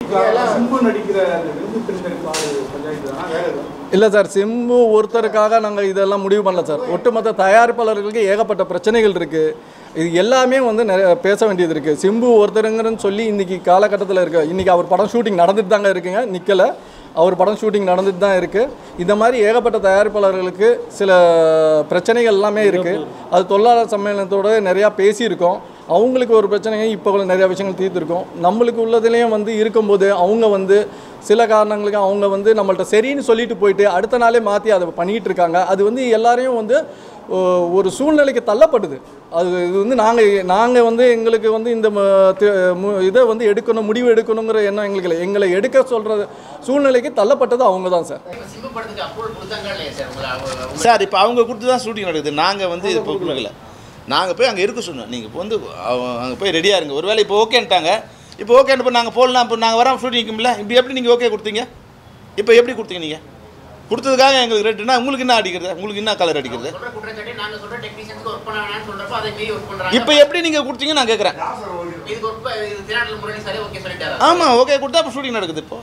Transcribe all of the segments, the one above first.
சிம்பு நடிக்கிற அந்த விரும்பு பெருந்தெடுப்பாடு பஞ்சாயத்து தானா வேற எதுவும் இல்லை சார் சிம்பு ஒருத்தருக்காக நாங்கள் இதெல்லாம் முடிவு பண்ணல சார் ஒட்டுமொத்த தயாரிப்பாளர்களுக்கு ஏகப்பட்ட பிரச்சனைகள் இருக்குது இது எல்லாமே வந்து நிறைய பேச வேண்டியது இருக்குது சிம்பு ஒருத்தருங்கன்னு சொல்லி இன்றைக்கி காலகட்டத்தில் இருக்க இன்றைக்கி அவர் படம் ஷூட்டிங் நடந்துட்டு தாங்க இருக்குங்க நிற்கலை அவர் படம் ஷூட்டிங் நடந்துட்டு தான் இருக்குது இந்த மாதிரி ஏகப்பட்ட தயாரிப்பாளர்களுக்கு சில பிரச்சனைகள் எல்லாமே இருக்குது அது தொழிலாளர் சம்மேளனத்தோட நிறையா பேசியிருக்கோம் அவங்களுக்கு ஒரு பிரச்சனைங்க இப்போ நிறையா விஷயங்கள் தீர்த்துருக்கோம் நம்மளுக்கு உள்ளதுலேயும் வந்து இருக்கும்போது அவங்க வந்து சில காரணங்களுக்கு அவங்க வந்து நம்மள்ட்ட சரின்னு சொல்லிட்டு போயிட்டு அடுத்த நாளே மாற்றி அதை பண்ணிகிட்டு இருக்காங்க அது வந்து எல்லாரையும் வந்து ஓ, ஒரு சூழ்நிலைக்கு தள்ளப்படுது அது இது வந்து நாங்கள் நாங்கள் வந்து எங்களுக்கு வந்து இந்த ம- தி- மு- இதை வந்து எடுக்கணும் முடிவு எடுக்கணுங்கிற எண்ணம் எங்களுக்கு இல்லை எங்களை எடுக்க சொல்கிற சூழ்நிலைக்கு தள்ளப்பட்டது அவங்க தான் சார் இப்ப சிம்பு படத்துக்கு அப்ரூவல் கொடுத்தாங்க இல்லையா சார் உங்களை அவங்க- அவங்க- சார் இப்போ அவங்க கொடுத்து தான் ஷூட்டிங் நடக்குது நாங்கள் வந்து இது கொடுக்கல நாங்கள் போய் அங்கே இருக்க சொன்னோம் நீங்கள் இப்போ வந்து அங்கே போய் ரெடியாக இருங்க ஒருவேளை இப்போ ஓகேன்ட்டாங்க இப்போ ஓகேன்னு இப்போ நாங்கள் போடலாம் இப்போ நாங்கள் வரோம் ஷூட்டிங் இருக்கும்ல இப்படி எப்படி நீங்கள் ஓகே கொடுத்தீங்க இப்போ எப்படி கொடுத்தீங்க நீங்கள் கொடுத்ததுக்காக எங்களுக்கு ரேட்டுனா உங்களுக்கு என்ன அடிக்கிறது உங்களுக்கு என்ன கலர் அடிக்கிறது சொல்ற குற்றச்சாட்டு நாங்க சொல்ற டெக்னீஷியன்ஸ்க்கு ஒர்க் பண்ண வேணாம்னு சொல்றப்ப அதை மீறி ஒர்க் பண்றாங்க இப்போ எப்படி நீங்கள் கொடுத்தீங்க நான் கேட்குறேன் இதுக்கு ஒர்க் இது தினாடல் முரளி சாரே ஓகே சொல்லிட்டாரு ஆமாம் ஓகே கொடுத்தா இப்போ ஷூட்டிங் நடக்குது இப்போ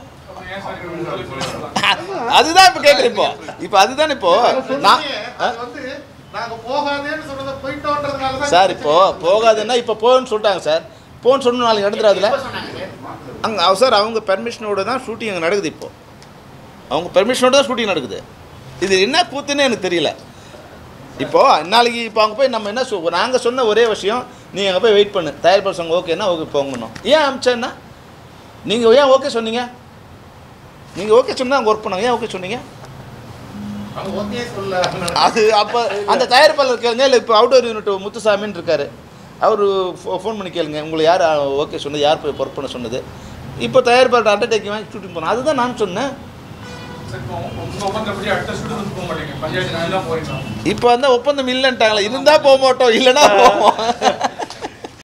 அதுதான் இப்போ கேட்குறேன் இப்போ இப்போ அதுதான் இப்போ நான் ஆ? அது வந்து நாங்க போகாதேன்னு சொன்னதை போயிட்டோன்றதுனால தான் சார் இப்போ போகாதுன்னா இப்போ போன்னு சொல்லிட்டாங்க சார் போன்னு சொன்ன நாளைக்கு நடந்துடாதுல எப்ப சொன்னாங்க சார்? அங்கே சார் அவங்க பெர்மிஷனோட தான் ஷூட்டிங் அங்கே நடக்குது இப்போ அவங்க பெர்மிஷனோட தான் ஷூட்டிங் நடக்குது இது என்ன கூத்துன்னு எனக்கு தெரியல இப்போ நாளைக்கு இப்போ அங்கே போய் நம்ம என்ன சொ நாங்கள் சொன்ன ஒரே விஷயம் நீங்கள் அங்கே போய் வெயிட் பண்ணு தயாரிப்பாளர் சங்கம் ஓகேன்னா ஓகே போங்கணும் ஏன் அமிச்சேன்னா நீங்கள் ஏன் ஓகே சொன்னீங்க நீங்கள் ஓகே சொன்னா அங்கே ஒர்க் பண்ணாங்க ஏன் ஓகே சொன்னீங்க அவங்க ஓகே சொல்ல அது அப்போ அந்த தயாரிப்பாளர் கேளுங்க இல்லை இப்போ அவுட்டோர் யூனிட் முத்துசாமின்னு இருக்காரு அவர் ஃபோன் பண்ணி கேளுங்க உங்களை யார் ஓகே சொன்னது யார் போய் ஒர்க் பண்ண சொன்னது இப்போ தயாரிப்பாளர் அண்டர்டேக்கிங் வாங்கி ஷூட்டிங் போனோம் அதுதான் நான் சொன்னேன் உங்க ஒப்பந்தப்படி அடுத்த ஷூட்டுக்கு போக மாட்டீங்க பஞ்சாயத்து நான் தான் போயிருக்கோம் இப்போ வந்து ஒப்பந்தம் இல்லைன்ட்டாங்களே இருந்தால் போக மாட்டோம் இல்லைன்னா போவோம்